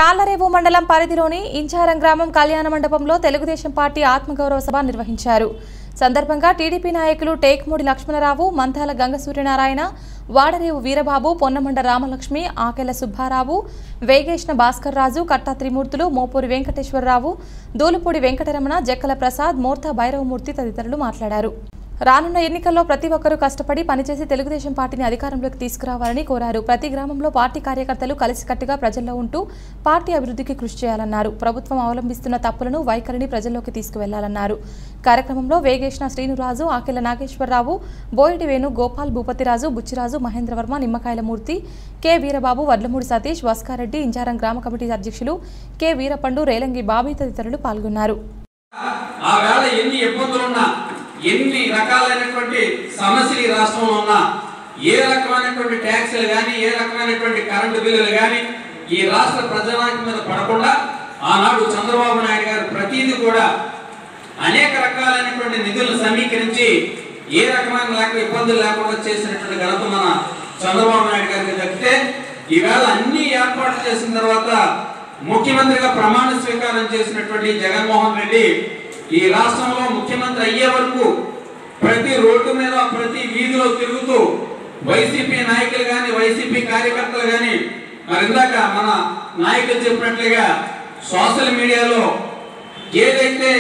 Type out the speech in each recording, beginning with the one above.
తాళ్లరేవు మండలం పరిధిలోని ఇంచారం గ్రామం కళ్యాణ మండపంలో తెలుగుదేశం పార్టీ ఆత్మగౌరవ సభ నిర్వహించారు సందర్భంగా టీడీపీ నాయకులు టేక్మూడి లక్ష్మణరావు మంతాల గంగ సూర్యనారాయణ వాడరేవు వీరబాబు పొన్నమండ రామలక్ష్మి ఆకెల సుబ్బారావు వేగేష్ణ భాస్కర్ రాజు కట్టా త్రిమూర్తులు మోపూరి వెంకటేశ్వరరావు దూలుపూడి వెంకటరమణ జక్కల ప్రసాద్ మూర్త భైరవమూర్తి తదితరులు మాట్లాడారు రానున్న ఎన్నికల్లో ప్రతి ఒక్కరూ కష్టపడి పనిచేసి తెలుగుదేశం పార్టీని అధికారంలోకి తీసుకురావాలని కోరారు ప్రతి గ్రామంలో పార్టీ కార్యకర్తలు కలిసికట్టుగా ప్రజల్లో ఉంటూ పార్టీ అభివృద్ధికి కృషి చేయాలన్నారు ప్రభుత్వం అవలంబిస్తున్న తప్పులను వైఖరిని ప్రజల్లోకి తీసుకువెళ్లాలన్నారు కార్యక్రమంలో వేగేష్ణ శ్రీనురాజు ఆకెల నాగేశ్వరరావు బోయిటి వేణు గోపాల్ భూపతిరాజు బుచ్చిరాజు మహేంద్రవర్మ నిమ్మకాయల మూర్తి కె వీరబాబు వడ్లమూడి సతీష్ వస్కారెడ్డి ఇంజారం గ్రామ కమిటీ అధ్యక్షులు కె వీరపండు రేలంగి బాబీ తదితరులు పాల్గొన్నారు ఆ వేళ ఎన్ని ఇబ్బందులున్నా ఎన్ని రకాలైనటువంటి సమస్యలు ఈ రాష్ట్రంలో ఉన్నా ఏ రకమైనటువంటి ట్యాక్సులు కానీ ఏ రకమైనటువంటి కరెంటు బిల్లులు కానీ ఈ రాష్ట్ర ప్రజానాయకం మీద పడకుండా ఆనాడు చంద్రబాబు నాయుడు గారు ప్రతిదీ కూడా అనేక రకాలైనటువంటి నిధులను సమీకరించి ఏ రకమైన లేక ఇబ్బందులు లేకుండా చేసినటువంటి ఘనత మన చంద్రబాబు నాయుడు గారికి దక్కితే ఈవేళ అన్ని ఏర్పాట్లు చేసిన తర్వాత ముఖ్యమంత్రిగా ప్రమాణ స్వీకారం చేసినటువంటి జగన్మోహన్ రెడ్డి ఈ రాష్ట్రంలో ముఖ్యమంత్రి అయ్యే వరకు ప్రతి రోడ్డు మీద ప్రతి వీధిలో తిరుగుతూ వైసీపీ నాయకులు కానీ వైసీపీ కార్యకర్తలు కానీ మరి ఇందాక మన నాయకులు చెప్పినట్లుగా సోషల్ మీడియాలో ఏదైతే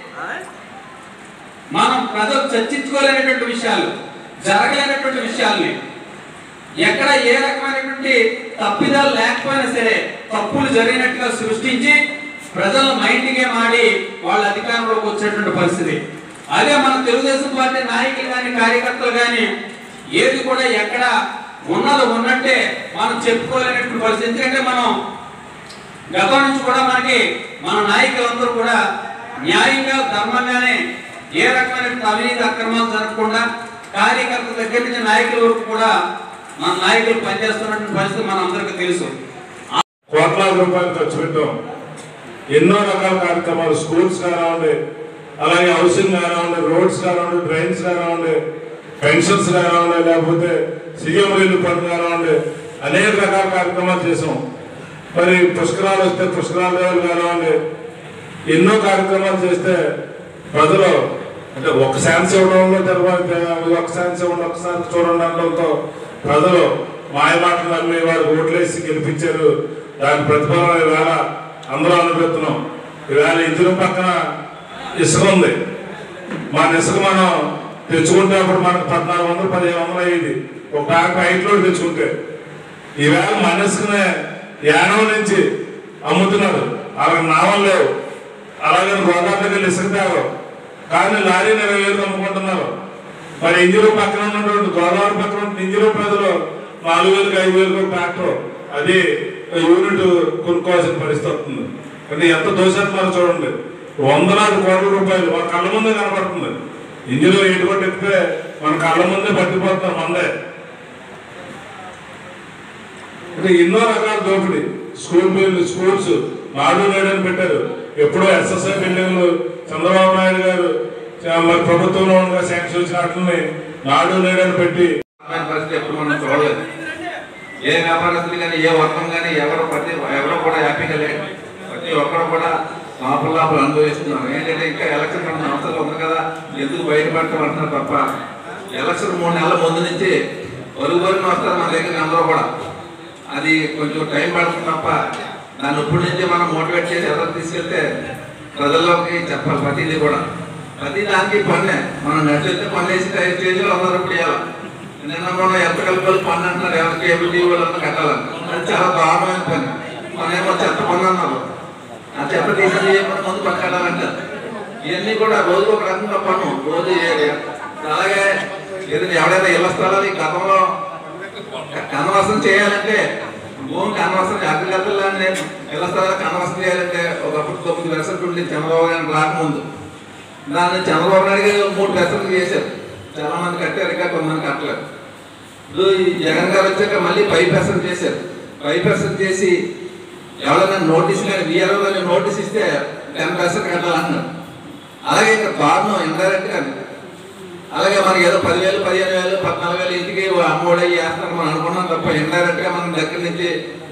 మనం ప్రజలు చర్చించుకోలేనటువంటి విషయాలు జరగలేనటువంటి విషయాల్ని ఎక్కడ ఏ రకమైనటువంటి తప్పిదాలు లేకపోయినా సరే తప్పులు జరిగినట్టుగా సృష్టించి ప్రజల మైండ్ గేమ్ ఆడి వాళ్ళ అధికారంలోకి వచ్చేటువంటి పరిస్థితి అదే మన తెలుగుదేశం పార్టీ నాయకులు కానీ కార్యకర్తలు కానీ ఏది కూడా ఎక్కడ ఉన్నది ఉన్నట్టే మనం చెప్పుకోలేనటువంటి పరిస్థితి ఎందుకంటే మనం గతం నుంచి కూడా మనకి మన నాయకులందరూ కూడా న్యాయంగా ధర్మంగానే ఏ రకమైన అవినీతి అక్రమాలు జరగకుండా కార్యకర్తల దగ్గర నుంచి నాయకుల వరకు కూడా మన నాయకులు పనిచేస్తున్నటువంటి పరిస్థితి మన అందరికీ తెలుసు కోట్లాది రూపాయలు ఖర్చు పెట్టాం ఎన్నో రకాల కార్యక్రమాలు స్కూల్స్ కానివ్వండి అలాగే హౌసింగ్ కానివ్వండి రోడ్స్ కానివ్వండి డ్రైన్స్ కానివ్వండి పెన్షన్స్ కానివ్వండి లేకపోతే సీఎం రిలీఫ్ ఫండ్ కానివ్వండి అనేక రకాల కార్యక్రమాలు చేసాం మరి పుష్కరాలు వస్తే పుష్కరాల దేవులు కానివ్వండి ఎన్నో కార్యక్రమాలు చేస్తే ప్రజలు అంటే ఒక ఛాన్స్ ఇవ్వడంలో తర్వాత ఒక ఛాన్స్ ఇవ్వండి ఒకసారి చూడండి అనడంతో ప్రజలు మాయ మాటలు నమ్మి వారు ఓట్లేసి గెలిపించారు దాని ప్రతిఫలం ఈవేళ అందరూ అనుభవిస్తున్నాం ఈవేళ ఇంజిన్ పక్కన ఇసుక ఉంది మన ఇసుక మనం తెచ్చుకుంటే అప్పుడు మనకు పద్నాలుగు వందలు పదిహేను వందలు అయ్యేది ఒక బ్యాగ్ హైట్ లోడ్ తెచ్చుకుంటే ఈవేళ మన ఇసుకనే యానం నుంచి అమ్ముతున్నారు అలాగే నావలు లేవు అలాగే గోదావరి వెళ్ళి ఇసుక తేవరు కానీ లారీ ఇరవై వేలు అమ్ముకుంటున్నారు మరి ఇంజిలో పక్కన ఉన్నటువంటి గోదావరి పక్కన ఉన్న ఇంజిలో ప్రజలు నాలుగు వేలకు ఐదు వేలకు ట్రాక్టర్ అది యూనిట్ కొనుక్కోవాల్సిన పరిస్థితి వస్తుంది అంటే ఎంత దోషేస్తున్నారు చూడండి వందలాది కోట్ల రూపాయలు మన కళ్ళ ముందే కనపడుతుంది ఇంజిలో ఎటువంటి ఎక్కితే మన కళ్ళ ముందే పట్టిపోతున్నారు మందే అంటే ఎన్నో రకాల దోపిడీ స్కూల్ బిల్లు స్కూల్స్ నాడు నేడు అని పెట్టారు ఎప్పుడో ఎస్ఎస్ఐ బిల్డింగ్లు చంద్రబాబు నాయుడు గారు చ- మరి ప్రభుత్వంలో ఉండగా శాంక్షన్ వచ్చిన వాటిని నాడు నేడు అని పెట్టి అలాంటి పరిస్థితి ఎప్పుడు మనం చూడలేదు ఏ వ్యాపారస్తులు కానీ ఏ వర్గం కానీ ఎవరు ప్రతి ఎవరు కూడా హ్యాపీగా లేరు ప్రతి ఒక్కరు కూడా లోపల లోపల అనుభవిస్తున్నారు ఏంటంటే ఇంకా ఎలక్షన్ రెండు సంవత్సరాలు ఉంది కదా ఎందుకు బయటపడతాం అంటున్నారు తప్ప ఎలక్షన్ మూడు నెలల ముందు నుంచి ఒరుగు ఒరుగున వస్తారు మన దగ్గర అందరూ కూడా అది కొంచెం టైం పడుతుంది తప్ప దాన్ని ఇప్పటి నుంచి మనం మోటివేట్ చేసి ఎవరు తీసుకెళ్తే ప్రజల్లోకి చెప్పాలి ప్రతిదీ కూడా ప్రతి దానికి పన్నే మనం నడిచేస్తే పన్ను వేసి స్టేజ్లో ఉన్నారు ఇప్పుడు ఇవాళ నిన్న మనం ఎంత కలుపుకొని పన్ను అంటున్నారు ఎవరు కేబుల్ టీవీ వాళ్ళంతా కట్టాలని అది చాలా దారుణమైన పని మనేమో చెత్త పన్ను అన్నారు ఆ చెత్త తీసేది ఏమన్నా ముందు పన్ను కట్టాలంటారు ఇవన్నీ కూడా రోజు ఒక రకంగా పన్ను రోజు ఏ- అలాగే ఏదైనా ఎవడైనా ఇళ్ల స్థలాలు ఈ గతంలో కనవాసం చేయాలంటే భూమి కనవాసం అగ్రికల్చర్ ల్యాండ్ ఇళ్ల స్థలాలు కనవాసం చేయాలంటే ఒకప్పుడు తొమ్మిది పర్సెంట్ ఉండి చంద్రబాబు గారిని రాకముందు దాన్ని చంద్రబాబు నాయుడు గారు మూడు పర్సెంట్ చేశారు చాలా మంది కట్టారు ఇంకా కొంతమంది కట్టలేదు ఇప్పుడు ఈ జగన్ గారు వచ్చాక మళ్ళీ ఫైవ్ పర్సెంట్ చేశారు ఫైవ్ పర్సెంట్ చేసి ఎవరైనా నోటీస్ కానీ విఆర్ఓ కానీ నోటీస్ ఇస్తే టెన్ పర్సెంట్ కట్టాలన్నారు అలాగే ఇక్కడ దారుణం ఇండైరెక్ట్ గా అలాగే మనకి ఏదో పదివేలు పదిహేను వేలు పద్నాలుగు వేలు ఇంటికి అమ్మఒడి వేస్తున్నారు మనం అనుకున్నాం తప్ప ఇండైరెక్ట్ గా మనం దగ్గర నుంచి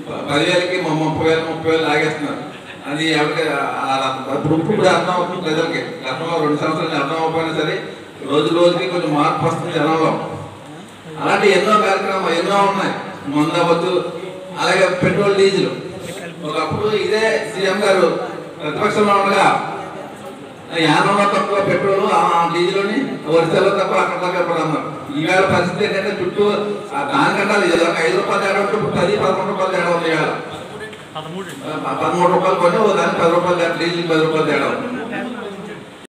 ప- పదివేలకి ము- ముప్పై వేలు ముప్పై వేలు లాగేస్తున్నారు అది ఎవరికి ఆ- ఆ- ఇప్పుడు ఇప్పుడు అర్థం అవుతుంది ప్రజలకి గతంలో రెండు సంవత్సరాలు అర్థం అవ్వకపోయినా సరే రోజు రోజుకి కొంచెం మార్పు వస్తుంది జనంలో అలాంటి ఎన్నో కార్యక్రమాలు ఎన్నో ఉన్నాయి మందు అవ్వచ్చు అలాగే పెట్రోల్ డీజిల్ ఒకప్పుడు ఇదే సీఎం గారు ప్రతిపక్షంలో ఉండగా యానంలో తక్కువ పెట్రోల్ ఆ డీజిల్ వరిసెల్లో తక్కువ అక్కడ దాకా ఇప్పుడు అన్నారు ఈవేళ పరిస్థితి ఏంటంటే చుట్టూ ఆ దానికన్నా ఇది ఒక ఐదు రూపాయలు తేడా ఉంటే ఇప్పుడు పది పదకొండు రూపాయలు తేడా ఉంది ఇవాళ ఆ, పదమూడు రూపాయలు కొని ఓ దానికి పది రూపాయలు తేడా, డీజిల్ పది రూపాయలు తేడా ఉంది